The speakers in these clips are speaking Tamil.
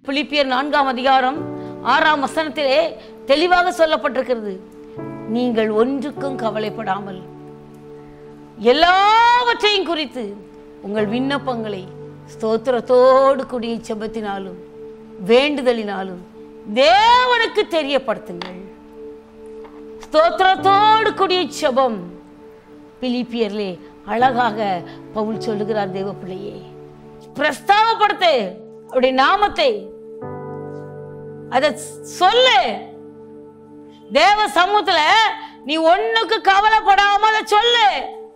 பிலிப்பியர் நான்காம் அதிகாரம் ஆறாம் வசனத்திலே தெளிவாக சொல்லப்பட்டிருக்கிறது நீங்கள் ஒன்றுக்கும் கவலைப்படாமல் எல்லாவற்றையும் குறித்து உங்கள் விண்ணப்பங்களை ஸ்தோத்திரத்தோடு கூடிய செபத்தினாலும் வேண்டுதலினாலும் தேவனுக்கு தெரியப்படுத்துங்கள் ஸ்தோத்திரத்தோடு கூடிய செபம் பிலிப்பியர்லே அழகாக பவுல் சொல்லுகிறார் தேவ பிள்ளையே பிரஸ்தாவப்படுத்து அப்படி நாமத்தை அத சொல்லு தேவ சமூகத்துல நீ ஒண்ணுக்கு கவலைப்படாம அதை சொல்லு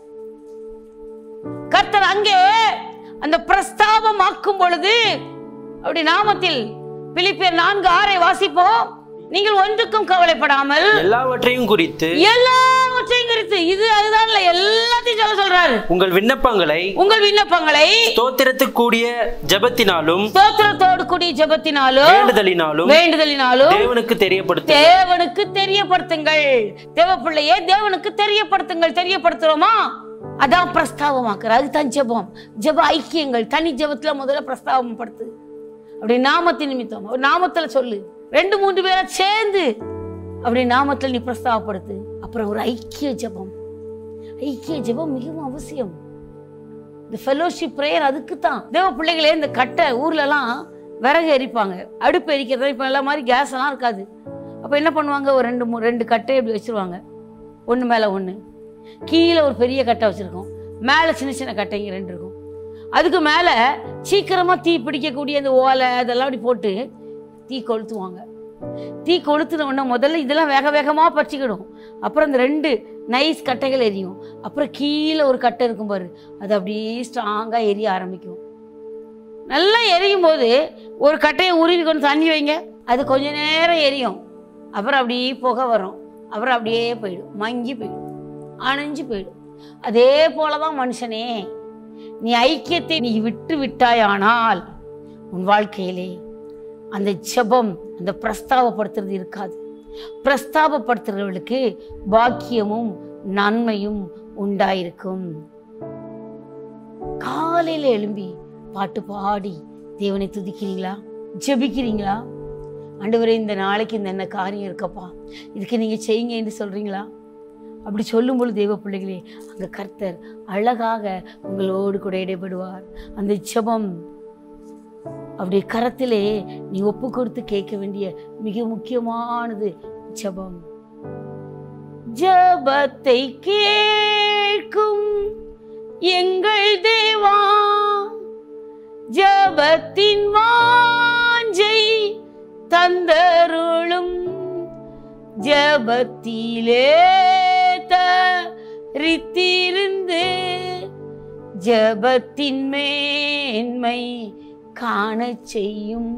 கர்த்தர் அங்கே அந்த பிரஸ்தாபம் ஆக்கும் பொழுது அப்படி நாமத்தில் பிலிப்பியர் நான்கு ஆறை வாசிப்போம் நீங்கள் ஒன்றுக்கும் கவலைப்படாமல் எல்லாவற்றையும் குறித்து எல்லாவற்றையும் குறித்து இது அதுதான் இல்ல எல்லாத்தையும் சொல்ல சொல்றாரு உங்கள் விண்ணப்பங்களை உங்கள் விண்ணப்பங்களை ஸ்தோத்திரத்துக்குரிய ஜெபத்தினாலும் ஸ்தோத்திரத்தோடு கூடிய ஜெபத்தினாலும் வேண்டுதலினாலும் வேண்டுதலினாலும் தேவனுக்கு தெரியப்படுத்து தேவனுக்கு தெரியப்படுத்துங்கள் தேவ பிள்ளையே தேவனுக்கு தெரியப்படுத்துங்கள் தெரியப்படுத்துறோமா அதான் பிரஸ்தாபமாக்குற அதுதான் ஜெபம் ஜெப ஐக்கியங்கள் தனி ஜெபத்துல முதல்ல பிரஸ்தாபம் படுத்து அப்படி நாமத்தின் நிமித்தம் ஒரு நாமத்துல சொல்லு ரெண்டு மூன்று பேரை சேர்ந்து அப்படி நாமத்துல நீ பிரஸ்தாபப்படுத்து அப்புறம் ஒரு ஐக்கிய ஜெபம் ஐக்கிய ஜெபம் மிகவும் அவசியம் இந்த ஃபெலோஷிப் ப்ரேயர் அதுக்கு தான் தேவ பிள்ளைகளே இந்த கட்டை ஊர்லலாம் விறகு எரிப்பாங்க அடுப்பு எரிக்கிறது இப்போ எல்லாம் மாதிரி கேஸ் எல்லாம் இருக்காது அப்போ என்ன பண்ணுவாங்க ஒரு ரெண்டு மூ ரெண்டு கட்டை இப்படி வச்சிருவாங்க ஒன்று மேலே ஒன்று கீழே ஒரு பெரிய கட்டை வச்சுருக்கோம் மேலே சின்ன சின்ன கட்டைங்க ரெண்டு இருக்கும் அதுக்கு மேலே சீக்கிரமாக தீ பிடிக்கக்கூடிய அந்த ஓலை அதெல்லாம் அப்படி போட்டு தீ கொளுத்துவாங்க தீ கொளுத்துன உடனே முதல்ல இதெல்லாம் வேக வேகமாக பற்றிக்கிடும் அப்புறம் இந்த ரெண்டு நைஸ் கட்டைகள் எரியும் அப்புறம் கீழே ஒரு கட்டை இருக்கும் பாரு அது அப்படியே ஸ்ட்ராங்காக எரிய ஆரம்பிக்கும் நல்லா எரியும் போது ஒரு கட்டையை உருவி கொண்டு தண்ணி வைங்க அது கொஞ்ச நேரம் எரியும் அப்புறம் அப்படியே புகை வரும் அப்புறம் அப்படியே போயிடும் மங்கி போயிடும் அணைஞ்சு போயிடும் அதே போலதான் மனுஷனே நீ ஐக்கியத்தை நீ விட்டு விட்டாயானால் உன் வாழ்க்கையிலே அந்த ஜெபம் அந்த பிரஸ்தாபப்படுத்துறது இருக்காது பிரஸ்தாபப்படுத்துறவர்களுக்கு பாக்கியமும் நன்மையும் உண்டாயிருக்கும் காலையில எழும்பி பாட்டு பாடி தேவனை துதிக்கிறீங்களா ஜெபிக்கிறீங்களா ஆண்டவரே இந்த நாளைக்கு இந்த என்ன காரியம் இருக்கப்பா இதுக்கு நீங்க செய்யுங்க என்று சொல்றீங்களா அப்படி சொல்லும் பொழுது தேவ பிள்ளைகளே அங்க கர்த்தர் அழகாக உங்களோடு கூட இடைபடுவார் அந்த ஜெபம் அப்படியே கரத்திலே நீ ஒப்பு கொடுத்து கேட்க வேண்டிய மிக முக்கியமானது ஜெபம் ஜெபத்தை கேட்கும் எங்கள் தேவா ஜெபத்தின் வாஞ்சை தந்தருளும் ஜெபத்திலே தரித்திருந்து ஜெபத்தின் மேன்மை காணச் செய்யும்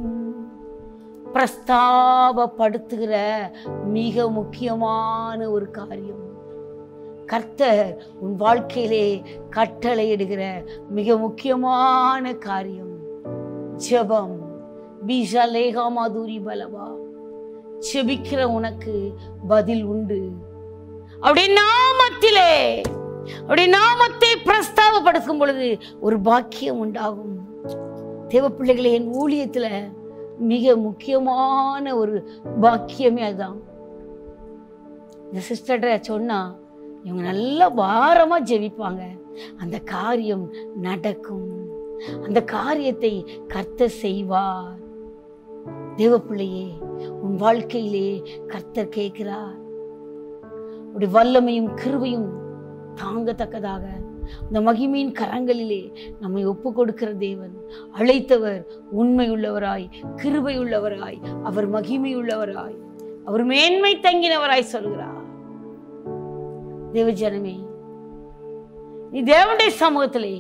பிரஸ்தாபப்படுத்துகிற மிக முக்கியமான ஒரு காரியம் கர்த்தர் உன் வாழ்க்கையிலே கட்டளையிடுகிற மிக முக்கியமான காரியம் ஜெபம் பீஷலேகா மாதுரி பலவா செபிக்கிற உனக்கு பதில் உண்டு அப்படி நாமத்திலே அப்படி நாமத்தை பிரஸ்தாபப்படுத்தும் பொழுது ஒரு பாக்கியம் உண்டாகும் தேவ பிள்ளைகளே என் ஊழியத்துல மிக முக்கியமான ஒரு பாக்கியமே அதுதான் இந்த சிஸ்டர்கிட்ட சொன்னா இவங்க நல்ல பாரமா ஜெபிப்பாங்க அந்த காரியம் நடக்கும் அந்த காரியத்தை கர்த்தர் செய்வார் தேவ பிள்ளையே உன் வாழ்க்கையிலே கர்த்தர் கேட்கிறார் உடைய வல்லமையும் கிருபையும் தாங்கத்தக்கதாக அந்த மகிமையின் கரங்களிலே நம்மை ஒப்பு கொடுக்கிற தேவன் அழைத்தவர் உண்மையுள்ளவராய் கிருபையுள்ளவராய் அவர் மகிமையுள்ளவராய் அவர் மேன்மை தங்கினவராய் சொல்கிறார் தேவ ஜனமே நீ தேவனுடைய சமூகத்திலே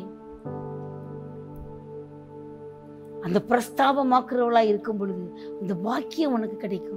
அந்த பிரஸ்தாபமாக்குறவளா இருக்கும் பொழுது அந்த பாக்கியம் உனக்கு கிடைக்கும்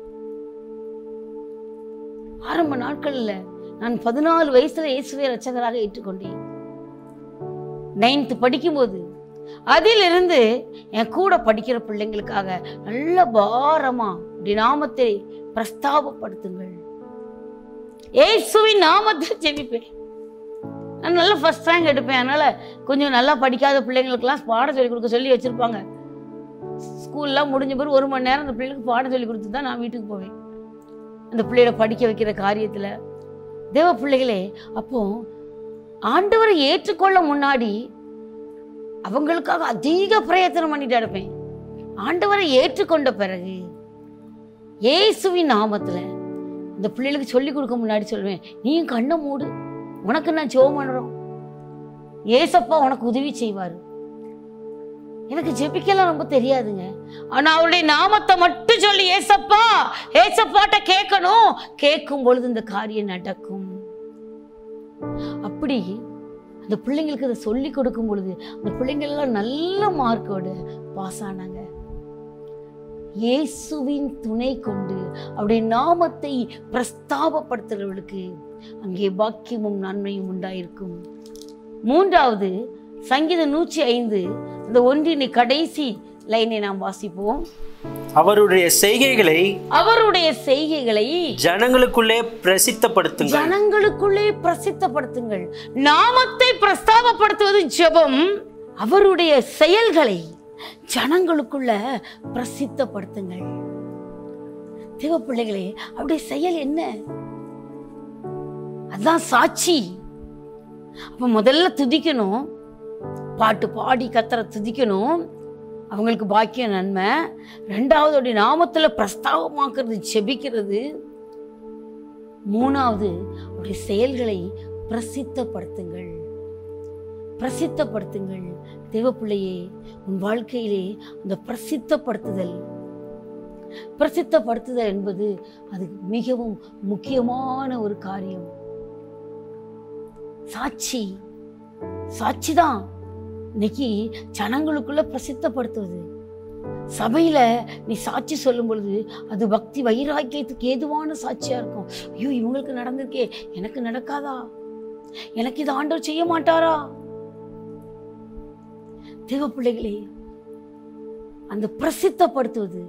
ஆரம்ப நாட்கள்ல நான் பதினாலு வயசுல இயேசுவை ரட்சகராக ஏற்றுக்கொண்டேன் நைன்த் படிக்கும்போது அதிலிருந்து என் கூட படிக்கிற பிள்ளைங்களுக்காக நல்ல பாரமா இப்படி நாமத்தை பிரஸ்தாபப்படுத்துங்கள் இயேசுவின் நாமத்தில் ஜெபிப்பேன் நான் நல்லா ஃபர்ஸ்ட் ரேங்க் எடுப்பேன் அதனால கொஞ்சம் நல்லா படிக்காத பிள்ளைங்களுக்கெல்லாம் பாடம் சொல்லி கொடுக்க சொல்லி வச்சிருப்பாங்க ஸ்கூல்லாம் முடிஞ்ச பிறகு ஒரு மணி நேரம் அந்த பிள்ளைகளுக்கு பாடம் சொல்லி கொடுத்து தான் நான் வீட்டுக்கு போவேன் அந்த பிள்ளைகளை படிக்க வைக்கிற காரியத்தில் தேவ பிள்ளைகளே அப்போ ஆண்டவரை ஏற்றுக்கொள்ள முன்னாடி அவங்களுக்காக அதிக பிரயத்தனம் பண்ணிட்டு இருப்பேன் ஆண்டவரை ஏற்றுக்கொண்ட பிறகு இயேசுவின் நாமத்துல இந்த பிள்ளைகளுக்கு சொல்லி கொடுக்க முன்னாடி சொல்லுவேன் நீயும் கண்ணை மூடு உனக்கு நான் ஜெபம் பண்ணுறோம் ஏசப்பா உனக்கு உதவி செய்வார் எனக்கு ஜெபிக்கலாம் ரொம்ப தெரியாதுங்க ஆனா அவருடைய நாமத்தை மட்டும் சொல்லி ஏசப்பா ஏசப்பாட்ட கேட்கணும் கேட்கும் பொழுது இந்த காரியம் நடக்கும் அப்படி அந்த பிள்ளைங்களுக்கு அதை சொல்லி கொடுக்கும் பொழுது அந்த பிள்ளைங்கள் எல்லாம் நல்ல மார்க்கோடு பாஸ் ஆனாங்க இயேசுவின் துணை கொண்டு அவருடைய நாமத்தை பிரஸ்தாபப்படுத்துகிறவர்களுக்கு அங்கே பாக்கியமும் நன்மையும் உண்டாயிருக்கும் மூன்றாவது சங்கீதம் நூற்றி ஐந்து அந்த ஒன்றினை கடைசி லைனை நாம் வாசிப்போம் அவருடைய செய்கைகளை அவருடைய செய்கைகளை ஜனங்களுக்குள்ளே பிரசித்தப்படுத்துங்கள் ஜனங்களுக்குள்ளே பிரசித்தப்படுத்துங்கள் நாமத்தை பிரஸ்தாபப்படுத்துவது ஜெபம் அவருடைய செயல்களை ஜனங்களுக்குள்ள பிரசித்தப்படுத்துங்கள் தேவ பிள்ளைகளே அவருடைய செயல் என்ன அதான் சாட்சி அப்ப முதல்ல துதிக்கணும் பாட்டு பாடி கத்தர துதிக்கணும் அவங்களுக்கு பாக்கிய நன்மை ரெண்டாவது அவருடைய நாமத்துல பிரஸ்தாபமாக்குறது ஜெபிக்கிறது மூணாவது அவருடைய செயல்களை பிரசித்தப்படுத்துங்கள் பிரசித்தப்படுத்துங்கள் தேவப்பிள்ளையே உன் வாழ்க்கையிலே அந்த பிரசித்தப்படுத்துதல் பிரசித்தப்படுத்துதல் என்பது அது மிகவும் முக்கியமான ஒரு காரியம் சாட்சி சாட்சி தான் இன்னைக்கு ஜனங்களுக்குள்ள பிரசித்தப்படுத்துவது சபையில நீ சாட்சி சொல்லும் பொழுது அது பக்தி வைராக்கியத்துக்கு ஏதுவான சாட்சியா இருக்கும் ஐயோ இவங்களுக்கு நடந்திருக்கே எனக்கு நடக்காதா எனக்கு இது ஆண்டவர் செய்ய மாட்டாரா தேவ பிள்ளைகளே அந்த பிரசித்தப்படுத்துவது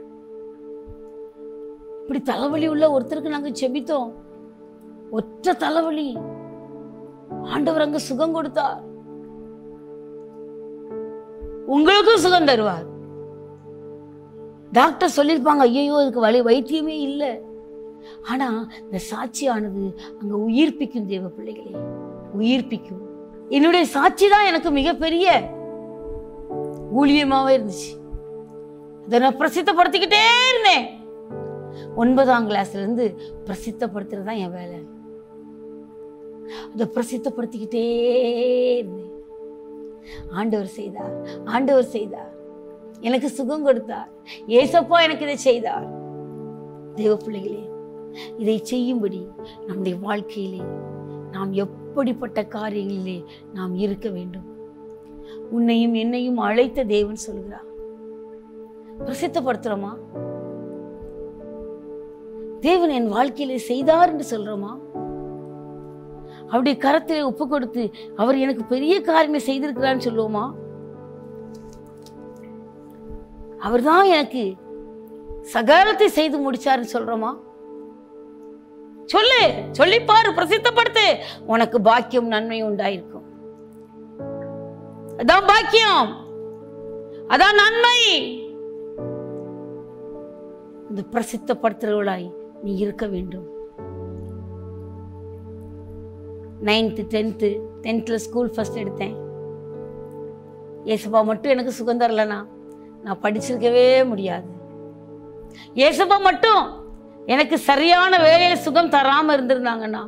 இப்படி தலைவலி உள்ள ஒருத்தருக்கு நாங்க செபித்தோம் ஒற்ற தலைவலி ஆண்டவர் அங்க சுகம் கொடுத்தார் உங்களுக்கும் சுகம் தருவார் டாக்டர் சொல்லியிருப்பாங்க ஐயோ இதுக்கு வலி வைத்தியமே இல்லை ஆனா இந்த சாட்சியானது அங்க உயிர்ப்பிக்கும் தேவ பிள்ளைகளே உயிர்ப்பிக்கும் என்னுடைய சாட்சி தான் எனக்கு மிகப்பெரிய ஊழியமாவே இருந்துச்சு அதை நான் பிரசித்தப்படுத்திக்கிட்டே இருந்தேன் ஒன்பதாம் கிளாஸ்ல இருந்து பிரசித்தப்படுத்துறது தான் என் வேலை அதை பிரசித்தப்படுத்திக்கிட்டே இருந்தேன் ஆண்டவர் செய்தார் ஆண்டவர் செய்தார் எனக்கு சுகம் கொடுத்தார் ஏசப்பா எனக்கு இதை செய்தார் தேவ பிள்ளைகளே இதை செய்யும்படி நம்முடைய வாழ்க்கையிலே நாம் எப்படிப்பட்ட காரியங்களிலே நாம் இருக்க வேண்டும் உன்னையும் என்னையும் அழைத்த தேவன் சொல்கிறார் பிரசித்தப்படுத்துறோமா தேவன் என் வாழ்க்கையிலே செய்தார் என்று சொல்றோமா அவருடைய கரத்திலே ஒப்பு கொடுத்து அவர் எனக்கு பெரிய காரியங்களை செய்திருக்கிறான்னு சொல்லுவோமா அவர்தான் எனக்கு சகலத்தை செய்து முடிச்சாருன்னு சொல்றோமா சொல்லு சொல்லி பாரு பிரசித்தப்படுத்து உனக்கு பாக்கியம் நன்மை உண்டாயிருக்கும் அதான் பாக்கியம் அதான் நன்மை இந்த பிரசித்தப்படுத்துறவளாய் நீ இருக்க வேண்டும் நைன்த்து டென்த்து டென்த்தில் ஸ்கூல் ஃபர்ஸ்ட் எடுத்தேன் ஏசப்பா மட்டும் எனக்கு சுகம் தரலனா நான் படிச்சிருக்கவே முடியாது ஏசப்பா மட்டும் எனக்கு சரியான வேலையில சுகம் தராம இருந்திருந்தாங்கன்னா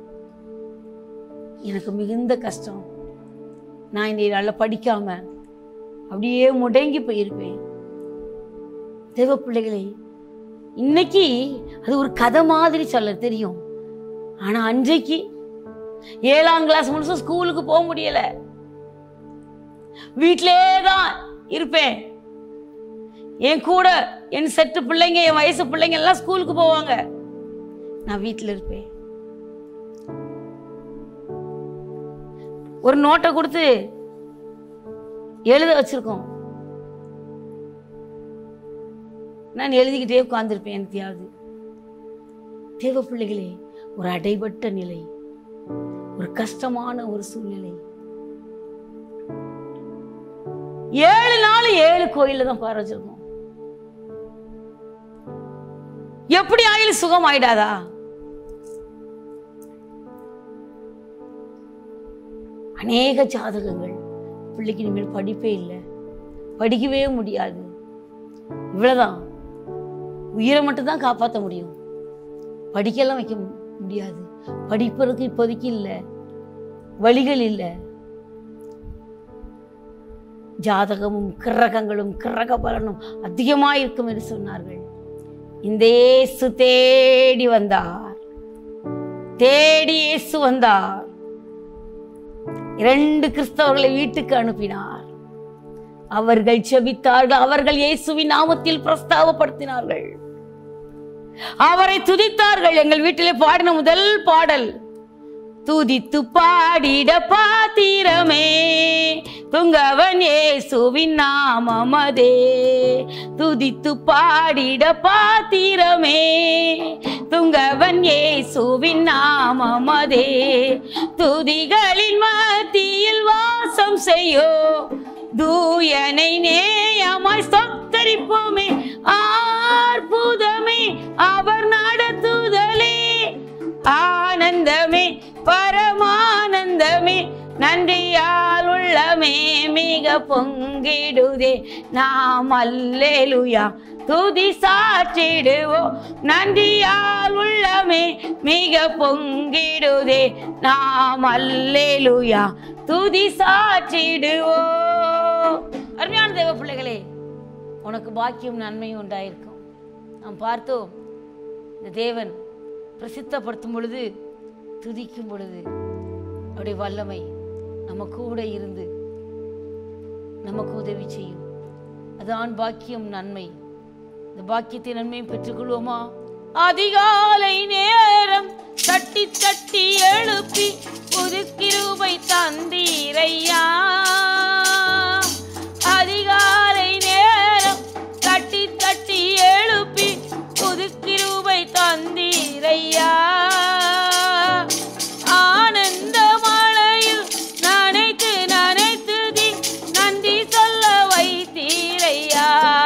எனக்கு மிகுந்த கஷ்டம் நான் இந்த நல்லா படிக்காம அப்படியே முடங்கி போயிருப்பேன் தேவ பிள்ளைகளே இன்னைக்கு அது ஒரு கதை மாதிரி சொல்ல தெரியும் ஆனா அன்றைக்கு ஏழாம் கிளாஸ் முடிச்சும் ஸ்கூலுக்கு போக முடியல வீட்டிலே தான் இருப்பேன் என் கூட என் செட்டு பிள்ளைங்க என் வயசு பிள்ளைங்க எல்லாம் ஸ்கூலுக்கு போவாங்க நான் வீட்டில் இருப்பேன் ஒரு நோட்டை கொடுத்து எழுத வச்சிருக்கோம் நான் எழுதிக்கிட்டே உட்கார்ந்திருப்பேன் எனத்தையாவது தேவ பிள்ளைகளே ஒரு அடைபட்ட நிலை ஒரு கஷ்டமான ஒரு சூழ்நிலை ஏழு நாள் ஏழு கோயில்ல தான் பார வச்சிருக்கோம் எப்படி ஆயில் சுகம் ஆயிடாதா அநேக ஜாதகங்கள் பிள்ளைக்கு இனிமேல் படிப்பே இல்லை படிக்கவே முடியாது இவ்வளவுதான் உயிரை மட்டும்தான் காப்பாற்ற முடியும் படிக்கலாம் வைக்க மு- முடியாது படிப்பதற்கு இப்போதைக்கு இல்லை வழிகள் இல்லை ஜாதகமும் கிரகங்களும் கிரக பலனும் அதிகமாக இருக்கும் என்று சொன்னார்கள் இந்த இயேசு தேடி வந்தார் தேடி இயேசு வந்தார் இரண்டு கிறிஸ்தவர்களை வீட்டுக்கு அனுப்பினார் அவர்கள் செபித்தார்கள் அவர்கள் இயேசுவின் நாமத்தில் பிரஸ்தாபப்படுத்தினார்கள் அவரை துதித்தார்கள் எங்கள் வீட்டிலே பாடின முதல் பாடல் துதித்து பாடிட பாத்திரமே துங்கவன் இயேசுவின் நாமமதே துதித்து பாடிட பாத்திரமே துங்கவன் இயேசுவின் நாமமதே துதிகளின் மத்தியில் வாசம் செய்யோ தூயனை நேயமாய் சொத்தரிப்போமே ஆர்ப்புதமே அவர் நடத்துதலே ஆனந்தமே பரமானந்தமே நன்றியால் உள்ளமே மிக பொங்கிடுதே நாம் அல்லேலுயா துதி சாற்றிடுவோம் நன்றியால் உள்ளமே மிக பொங்கிடுதே நாம் அல்லேலுயா துதி சாற்றிடுவோம் அருமையான தேவ பிள்ளைகளே உனக்கு பாக்கியம் நன்மையும் உண்டாயிருக்கும் நாம் பார்த்தோம் இந்த தேவன் பிரசித்தப்படுத்தும் பொழுது துதிக்கும் பொழுது அவருடைய வல்லமை நம்ம கூட இருந்து நமக்கு உதவி செய்யும் அதான் பாக்கியம் நன்மை இந்த பாக்கியத்தை நன்மையும் பெற்றுக்கொள்வோமா அதிகாலை நேரம் தட்டி தட்டி எழுப்பி புது கிருபை தந்தீரையா அதிகாலை நேரம் தட்டி தட்டி எழுப்பி புது கிருபை தந்தீரையா ஆனந்த மழையில் நனைத்து நனைத்து தி நன்றி சொல்ல வைத்தீரையா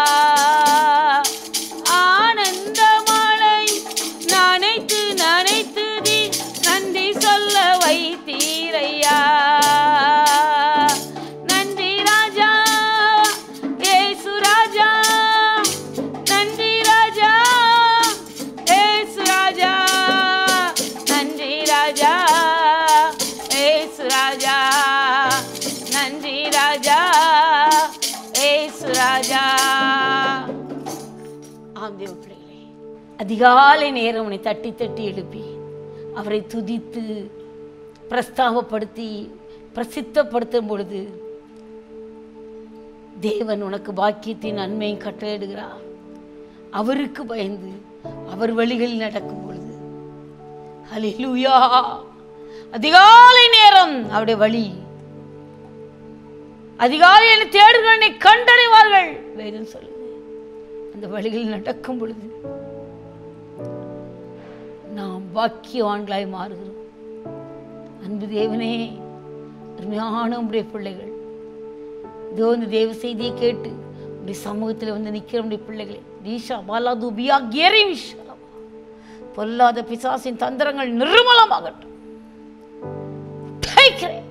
ஆனந்த மழை நனைத்து நனைத்து தி நன்றி சொல்ல வைத்தீரையா நன்றி ராஜா ஏசு ராஜா நன்றி ராஜா ஏசு ராஜா நன்றி ராஜா ஏசு ராஜா நன்றி ராஜா ஏசு ராஜா ஆம் தேவ பிள்ளைகளே அதிகாலை நேரம் உன்னை தட்டி தட்டி எழுப்பி அவரை துதித்து பிரஸ்தாபப்படுத்தி பிரசித்தப்படுத்தும் பொழுது தேவன் உனக்கு பாக்கியத்தின் நன்மையும் கட்டளையிடுகிறார் அவருக்கு பயந்து அவர் வழிகளில் நடக்கும் பொழுது ஹalleluya அதிகாலை நேரம் அவருடைய வழி அதிகாலை என்னை தேடுகள் என்னை கண்டடைவார்கள் வேதம் சொல்லுது அந்த வழிகளில் நடக்கும் பொழுது நாம் பாக்கியவான்களாய் மாறுகிறோம் அன்பு தேவனே அருமையான உடைய பிள்ளைகள் இதோ இந்த தேவ செய்தியை கேட்டு உடைய சமூகத்தில் வந்து நிற்கிற உடைய பிள்ளைகளே தீஷா பாலா துபியா கேரி விஷாலமா பொல்லாத பிசாசின் தந்திரங்கள் நிர்மலமாகட்டும் உடைக்கிறேன்.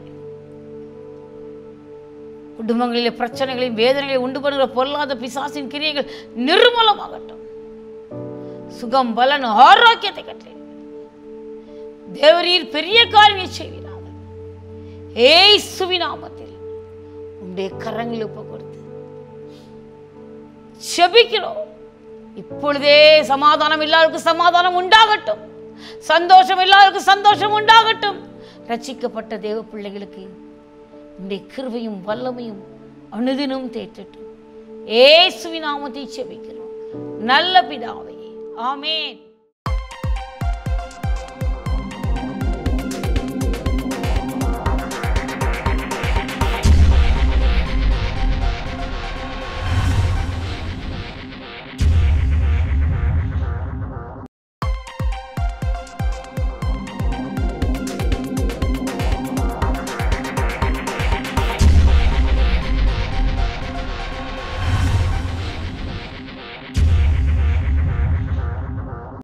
குடும்பங்களிலே பிரச்சனைகளையும் வேதனைகளையும் உண்டு பண்ணுகிற பொல்லாத பிசாசின் கிரியைகள் நிர்மலமாகட்டும் சுகம் பலன் ஆரோக்கியத்தை கட்டேன் தேவரீர் பெரிய காரியங்களை செய்வீராக ஏசுவி நாமத்தில் உடைய கரங்களில் ஒப்பு கொடுத்து செபிக்கிறோம் இப்பொழுதே சமாதானம் இல்லாதவருக்கு சமாதானம் உண்டாகட்டும் சந்தோஷம் இல்லாதவருக்கு சந்தோஷம் உண்டாகட்டும் ரட்சிக்கப்பட்ட தேவ பிள்ளைகளுக்கு உடைய கிருபையும் வல்லமையும் அனுதினம் தேற்றட்டும் ஏசுவி நாமத்தை செபிக்கிறோம் நல்ல பிதாவே ஆமென்